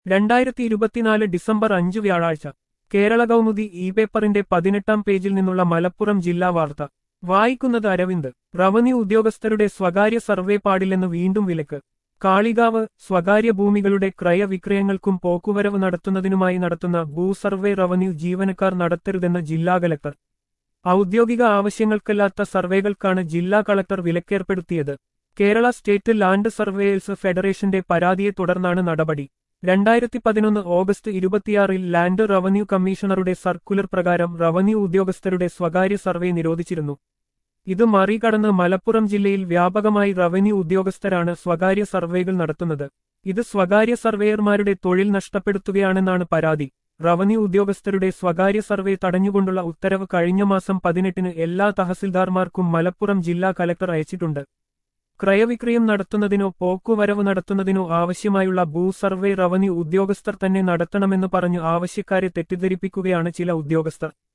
രണ്ടായിരത്തി ഇരുപത്തിനാല് ഡിസംബർ അഞ്ച് വ്യാഴാഴ്ച കേരള കൗമുദി ഇ പേപ്പറിന്റെ പതിനെട്ടാം പേജിൽ നിന്നുള്ള മലപ്പുറം ജില്ലാ വാർത്ത വായിക്കുന്നത് അരവിന്ദ് റവന്യൂ ഉദ്യോഗസ്ഥരുടെ സ്വകാര്യ സർവേ പാടില്ലെന്ന് വീണ്ടും വിലക്ക് കാളികാവ് സ്വകാര്യ ഭൂമികളുടെ ക്രയവിക്രയങ്ങൾക്കും പോക്കുവരവ് നടത്തുന്നതിനുമായി നടത്തുന്ന ഭൂസർവേ റവന്യൂ ജീവനക്കാർ നടത്തരുതെന്ന് ജില്ലാ കലക്ടർ ഔദ്യോഗിക ആവശ്യങ്ങൾക്കല്ലാത്ത സർവേകൾക്കാണ് ജില്ലാ കളക്ടർ വിലക്കേർപ്പെടുത്തിയത് കേരള സ്റ്റേറ്റ് ലാൻഡ് സർവേയേഴ്സ് ഫെഡറേഷന്റെ പരാതിയെ തുടർന്നാണ് നടപടി രണ്ടായിരത്തി പതിനൊന്ന് ഓഗസ്റ്റ് ഇരുപത്തിയാറിൽ ലാൻഡ് റവന്യൂ കമ്മീഷണറുടെ സർക്കുലർ പ്രകാരം റവന്യൂ ഉദ്യോഗസ്ഥരുടെ സ്വകാര്യ സർവേ നിരോധിച്ചിരുന്നു ഇത് മറികടന്ന് മലപ്പുറം ജില്ലയിൽ വ്യാപകമായി റവന്യൂ ഉദ്യോഗസ്ഥരാണ് സ്വകാര്യ സർവേകൾ നടത്തുന്നത് ഇത് സ്വകാര്യ സർവേയർമാരുടെ തൊഴിൽ നഷ്ടപ്പെടുത്തുകയാണെന്നാണ് പരാതി റവന്യൂ ഉദ്യോഗസ്ഥരുടെ സ്വകാര്യ സർവേ തടഞ്ഞുകൊണ്ടുള്ള ഉത്തരവ് കഴിഞ്ഞ മാസം പതിനെട്ടിന് എല്ലാ തഹസിൽദാർമാർക്കും മലപ്പുറം ജില്ലാ കലക്ടർ അയച്ചിട്ടുണ്ട് ക്രയവിക്രയം നടത്തുന്നതിനോ പോക്കുവരവ് നടത്തുന്നതിനോ ആവശ്യമായുള്ള ഭൂസർവേ റവന്യൂ ഉദ്യോഗസ്ഥർ തന്നെ നടത്തണമെന്ന് പറഞ്ഞു ആവശ്യക്കാരെ തെറ്റിദ്ധരിപ്പിക്കുകയാണ് ചില ഉദ്യോഗസ്ഥർ